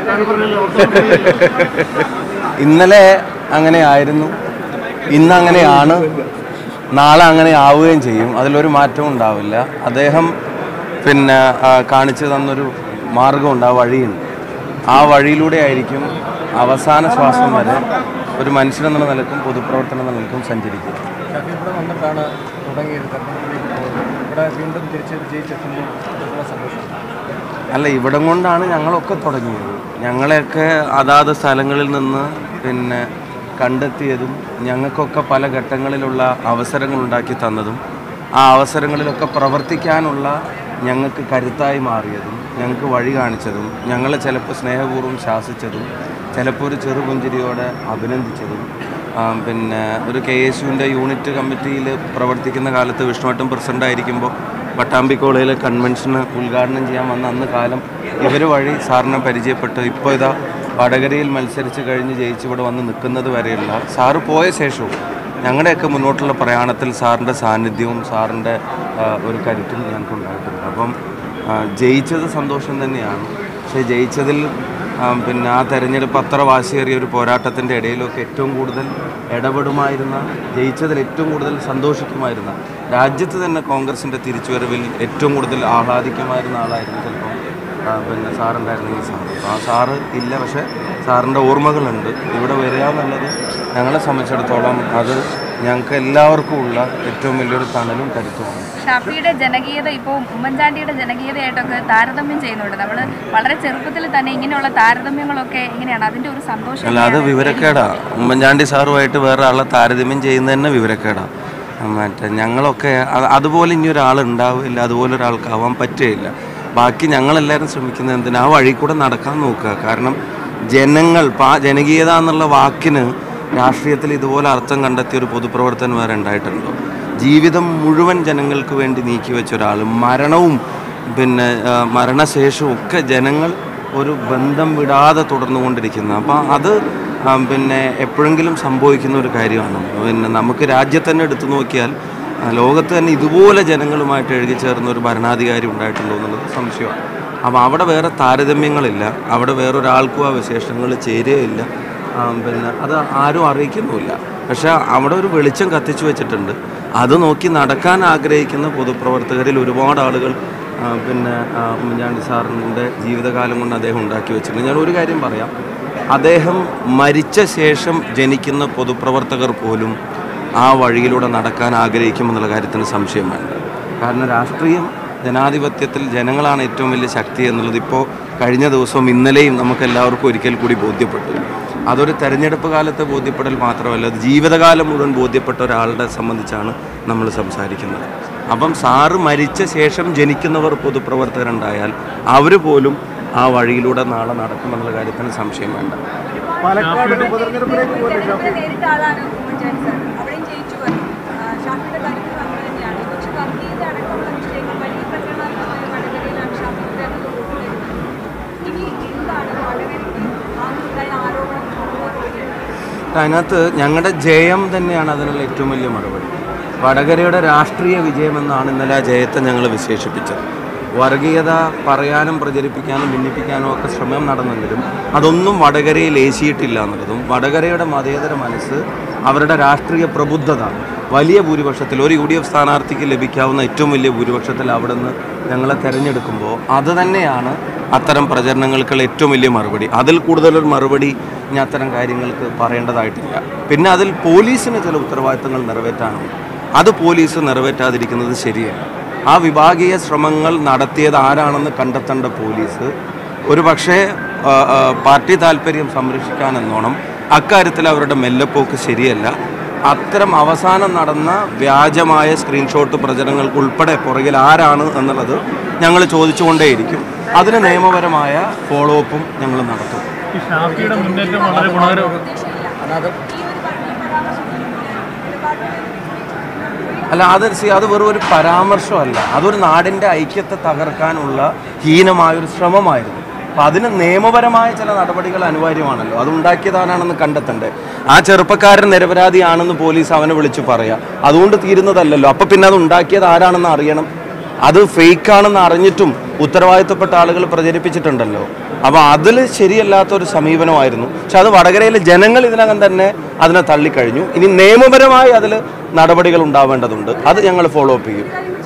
ഇന്നലെ അങ്ങനെ ആയിരുന്നു ഇന്ന് അങ്ങനെയാണ് നാളെ അങ്ങനെ ആവുകയും ചെയ്യും അതിലൊരു മാറ്റവും ഉണ്ടാവില്ല അദ്ദേഹം പിന്നെ ആ, കാണിച്ചു തന്നൊരു മാർഗമുണ്ട് ആ വഴിയുണ്ട് ആ വഴിയിലൂടെ ആയിരിക്കും അവസാന ശ്വാസം വരെ ഒരു മനുഷ്യനെന്നുള്ള നിലക്കും പൊതുപ്രവർത്തനം എന്ന നിലക്കും സഞ്ചരിക്കുക ഷഫി ഇവിടെ വന്നിട്ടാണ് തുടങ്ങിയത് തെരഞ്ഞെടുപ്പിലേക്ക് പോകുന്നത് ഇവിടെ വീണ്ടും തിരിച്ച് വിജയിച്ചെത്തുമ്പോൾ അതിനുള്ള സന്തോഷം അല്ല ഇവിടം കൊണ്ടാണ് ഞങ്ങളൊക്കെ തുടങ്ങിയത് ഞങ്ങളെയൊക്കെ അതാത് സ്ഥലങ്ങളിൽ നിന്ന് പിന്നെ കണ്ടെത്തിയതും ഞങ്ങൾക്കൊക്കെ പല ഘട്ടങ്ങളിലുള്ള അവസരങ്ങൾ ഉണ്ടാക്കി തന്നതും ആ അവസരങ്ങളിലൊക്കെ പ്രവർത്തിക്കാനുള്ള ഞങ്ങൾക്ക് കരുത്തായി മാറിയതും ഞങ്ങൾക്ക് വഴി കാണിച്ചതും ഞങ്ങളെ ചിലപ്പോൾ സ്നേഹപൂർവ്വം ശാസിച്ചതും ചിലപ്പോൾ ഒരു ചെറുപുഞ്ചിരിയോടെ അഭിനന്ദിച്ചതും ആ, പിന്നെ ഒരു കെ എസ് യുവിൻ്റെ യൂണിറ്റ് കമ്മിറ്റിയിൽ പ്രവർത്തിക്കുന്ന കാലത്ത് വിഷ്ണുവട്ടം പ്രസിഡൻ്റ് ആയിരിക്കുമ്പോൾ പട്ടാമ്പി കോളേജിലെ കൺവെൻഷന് ഉദ്ഘാടനം ചെയ്യാൻ വന്ന അന്ന് കാലം ഇവർ വഴി സാറിനെ പരിചയപ്പെട്ട് ഇപ്പോൾ ഇതാ വടകരയിൽ മത്സരിച്ച് കഴിഞ്ഞ് ജയിച്ച് ഇവിടെ വന്ന് നിൽക്കുന്നത് വരെയുള്ള സാറ് പോയ ശേഷവും ഞങ്ങളുടെയൊക്കെ മുന്നോട്ടുള്ള പ്രയാണത്തിൽ സാറിൻ്റെ സാന്നിധ്യവും സാറിൻ്റെ ആ, ഒരു കരുത്തും ഞങ്ങൾക്ക് ഉണ്ടായിട്ടുണ്ട് അപ്പം ആ, ജയിച്ചത് സന്തോഷം തന്നെയാണ് പക്ഷേ ജയിച്ചതിൽ ആ, പിന്നെ ആ തെരഞ്ഞെടുപ്പ് അത്ര വാശിയേറിയ ഒരു പോരാട്ടത്തിൻ്റെ ഇടയിലൊക്കെ ഏറ്റവും കൂടുതൽ ഇടപെടുമായിരുന്ന ജയിച്ചതിൽ ഏറ്റവും കൂടുതൽ സന്തോഷിക്കുമായിരുന്ന രാജ്യത്ത് തന്നെ കോൺഗ്രസിൻ്റെ തിരിച്ചുവരവിൽ ഏറ്റവും കൂടുതൽ ആഹ്ലാദിക്കുമായിരുന്ന ആളായിരുന്നു ചിലപ്പോൾ ആ, പിന്നെ സാറുണ്ടായിരുന്നെങ്കിൽ സാറ് അപ്പോൾ ആ സാറ് ഇല്ല പക്ഷേ സാറിൻ്റെ ഓർമ്മകളുണ്ട് ഇവിടെ വരിക എന്നുള്ളത് ഞങ്ങളെ സംബന്ധിച്ചിടത്തോളം അത് ഞങ്ങൾക്ക് എല്ലാവർക്കും ഉള്ള ഏറ്റവും വലിയൊരു തണലും കരുത്തുമാണ് ഷാഫിയുടെ ജനകീയത ഇപ്പോൾ ഉമ്മൻചാണ്ടിയുടെ ജനകീയതയായിട്ടൊക്കെ താരതമ്യം ചെയ്യുന്നുണ്ട് നമ്മൾ വളരെ ചെറുപ്പത്തിൽ തന്നെ ഇങ്ങനെയുള്ള താരതമ്യങ്ങളൊക്കെ എങ്ങനെയാണ് അതിന്റെ ഒരു സന്തോഷം അല്ല അത് വിവരക്കേടാ ഉമ്മൻചാണ്ടി സാറുമായിട്ട് വേറെ ആളെ താരതമ്യം ചെയ്യുന്നത് തന്നെ വിവരക്കേടാ മറ്റേ ഞങ്ങളൊക്കെ അത് അതുപോലെ ഇനി ഒരാൾ ഉണ്ടാവില്ല അതുപോലെ ഒരാൾക്കാവാൻ പറ്റുകയില്ല ബാക്കി ഞങ്ങളെല്ലാവരും ശ്രമിക്കുന്നത് എന്തിനാ ആ വഴി കൂടെ നടക്കാൻ നോക്കുക കാരണം ജനങ്ങൾ പാ ജനകീയത എന്നുള്ള വാക്കിന് രാഷ്ട്രീയത്തിൽ ഇതുപോലെ അർത്ഥം കണ്ടെത്തിയ ഒരു പൊതുപ്രവർത്തനം വേറെ ഉണ്ടായിട്ടുണ്ടോ ജീവിതം മുഴുവൻ ജനങ്ങൾക്ക് വേണ്ടി നീക്കി വെച്ച ഒരാൾ മരണവും പിന്നെ ആ, മരണശേഷവും ഒക്കെ ജനങ്ങൾ ഒരു ബന്ധം വിടാതെ തുടർന്നുകൊണ്ടിരിക്കുന്നത് അപ്പോൾ അത് ആ, പിന്നെ എപ്പോഴെങ്കിലും സംഭവിക്കുന്ന ഒരു കാര്യമാണ് പിന്നെ നമുക്ക് രാജ്യത്ത് തന്നെ എടുത്തു നോക്കിയാൽ ആ, ലോകത്ത് തന്നെ ഇതുപോലെ ജനങ്ങളുമായിട്ട് എഴുതി ചേർന്ന ഒരു ഭരണാധികാരി ഉണ്ടായിട്ടുണ്ടോ എന്നുള്ളത് സംശയമാണ് അപ്പോൾ അവിടെ വേറെ താരതമ്യങ്ങളില്ല അവിടെ വേറൊരാൾക്കും ആ വിശേഷങ്ങൾ ചേരുകയില്ല ആ, പിന്നെ അത് ആരും അറിയിക്കുന്നുമില്ല പക്ഷെ അവിടെ ഒരു വെളിച്ചം കത്തിച്ചു വെച്ചിട്ടുണ്ട് അത് നോക്കി നടക്കാൻ ആഗ്രഹിക്കുന്ന പൊതുപ്രവർത്തകരിൽ ഒരുപാട് ആളുകൾ ആ, പിന്നെ ആ, ഉമ്മൻചാണ്ടി സാറിൻ്റെ ജീവിതകാലം കൊണ്ട് അദ്ദേഹം ഉണ്ടാക്കി വെച്ചിട്ടുണ്ട് ഞാൻ ഒരു കാര്യം പറയാം അദ്ദേഹം മരിച്ച ശേഷം ജനിക്കുന്ന പൊതുപ്രവർത്തകർ പോലും ആ വഴിയിലൂടെ നടക്കാൻ ആഗ്രഹിക്കുമെന്നുള്ള കാര്യത്തിന് സംശയം വേണ്ട കാരണം രാഷ്ട്രീയം ജനാധിപത്യത്തിൽ ജനങ്ങളാണ് ഏറ്റവും വലിയ ശക്തി എന്നുള്ളത് ഇപ്പോൾ കഴിഞ്ഞ ദിവസവും ഇന്നലെയും നമുക്ക് എല്ലാവർക്കും ഒരിക്കൽ കൂടി ബോധ്യപ്പെട്ടു അതൊരു തെരഞ്ഞെടുപ്പ് കാലത്തെ ബോധ്യപ്പെടൽ മാത്രമല്ല അത് ജീവിതകാലം മുഴുവൻ ബോധ്യപ്പെട്ട ഒരാളുടെ സംബന്ധിച്ചാണ് നമ്മൾ സംസാരിക്കുന്നത് അപ്പം സാറ് മരിച്ച ശേഷം ജനിക്കുന്നവർ പൊതുപ്രവർത്തകരുണ്ടായാൽ അവർ പോലും ആ വഴിയിലൂടെ നാളെ നടക്കുമെന്നുള്ള കാര്യത്തിന് സംശയം വേണ്ട പാലക്കാട് ഉപതെരഞ്ഞെടുപ്പിലേക്ക് പോലെ ഷഫി നേരിട്ട ആളാണ് ഉമ്മൻചാണ്ടി സാർ അവിടെയും ജയിച്ചു വന്നു ആ, ഷാഫിയുടെ കാര്യത്തിൽ നമ്മൾ തന്നെയാണ് പക്ഷെ വർഗീയത അടക്കമുള്ള വിഷയങ്ങൾ വലിയ പ്രചരണാത്മകമായ വടകരയിലാണ് ഷാഫിയുടെ ഇനി എന്താണ് വടകരയ്ക്ക് ആ ഉണ്ടായ ആരോപണം മറുപടി അതിനകത്ത് ഞങ്ങളുടെ ജയം തന്നെയാണ് അതിനുള്ള ഏറ്റവും വലിയ മറുപടി വടകരയുടെ രാഷ്ട്രീയ വിജയമെന്നാണ് ഇന്നലെ ആ ജയത്തെ ഞങ്ങൾ വിശേഷിപ്പിച്ചത് വർഗീയത പറയാനും പ്രചരിപ്പിക്കാനും ഭിന്നിപ്പിക്കാനും ഒക്കെ ശ്രമം നടന്നെങ്കിലും അതൊന്നും വടകരയിൽ ഏശിയിട്ടില്ല എന്നുള്ളതും വടകരയുടെ മതേതര മനസ്സ് അവരുടെ രാഷ്ട്രീയ പ്രബുദ്ധത വലിയ ഭൂരിപക്ഷത്തിൽ ഒരു യു ഡി എഫ് സ്ഥാനാർത്ഥിക്ക് ലഭിക്കാവുന്ന ഏറ്റവും വലിയ ഭൂരിപക്ഷത്തിൽ അവിടെ നിന്ന് ഞങ്ങളെ തിരഞ്ഞെടുക്കുമ്പോൾ അത് തന്നെയാണ് അത്തരം പ്രചരണങ്ങൾക്കുള്ള ഏറ്റവും വലിയ മറുപടി അതിൽ കൂടുതലൊരു മറുപടി ഇനി അത്തരം കാര്യങ്ങൾക്ക് പറയേണ്ടതായിട്ടില്ല പിന്നെ അതിൽ പോലീസിന് ചില ഉത്തരവാദിത്തങ്ങൾ നിറവേറ്റാനുണ്ട് അത് പോലീസ് നിറവേറ്റാതിരിക്കുന്നത് ശരിയല്ല ആ വിഭാഗീയ ശ്രമങ്ങൾ നടത്തിയത് ആരാണെന്ന് കണ്ടെത്തേണ്ട പോലീസ് ഒരു പക്ഷേ ആ, ആ, പാർട്ടി താല്പര്യം സംരക്ഷിക്കാനെന്നോണം അക്കാര്യത്തിൽ അവരുടെ മെല്ലപ്പോക്ക് ശരിയല്ല അത്തരം അവസാനം നടന്ന വ്യാജമായ സ്ക്രീൻഷോട്ട് പ്രചരണങ്ങൾക്ക് ഉൾപ്പെടെ പുറകിൽ ആരാണ് എന്നുള്ളത് ഞങ്ങൾ ചോദിച്ചുകൊണ്ടേയിരിക്കും അതിന് നിയമപരമായ ഫോളോ അപ്പും ഞങ്ങൾ നടത്തും ഈ ഷാഫിയുടെ മുന്നേറ്റം വളരെ ഗുണകരം അനാഥ അല്ല അത് സി അത് വെറും ഒരു പരാമർശമല്ല അതൊരു നാടിൻ്റെ ഐക്യത്തെ തകർക്കാനുള്ള ഹീനമായൊരു ശ്രമമായിരുന്നു അപ്പം അതിന് നിയമപരമായ ചില നടപടികൾ അനിവാര്യമാണല്ലോ അത് ഉണ്ടാക്കിയതാരാണെന്ന് കണ്ടെത്തണ്ടേ ആ ചെറുപ്പക്കാരൻ നിരപരാധിയാണെന്ന് പോലീസ് അവനെ വിളിച്ച് പറയാം അതുകൊണ്ട് തീരുന്നതല്ലല്ലോ അപ്പം പിന്നെ അത് ഉണ്ടാക്കിയത് ആരാണെന്ന് അറിയണം അത് ഫേക്കാണെന്ന് അറിഞ്ഞിട്ടും ഉത്തരവാദിത്തപ്പെട്ട ആളുകൾ പ്രചരിപ്പിച്ചിട്ടുണ്ടല്ലോ അപ്പോൾ അതിൽ ശരിയല്ലാത്തൊരു സമീപനമായിരുന്നു പക്ഷെ അത് വടകരയിലെ ജനങ്ങൾ ഇതിനകം തന്നെ അതിനെ തള്ളിക്കഴിഞ്ഞു ഇനി നിയമപരമായി അതിൽ നടപടികൾ ഉണ്ടാവേണ്ടതുണ്ട് അത് ഞങ്ങൾ ഫോളോ അപ്പ് ചെയ്യും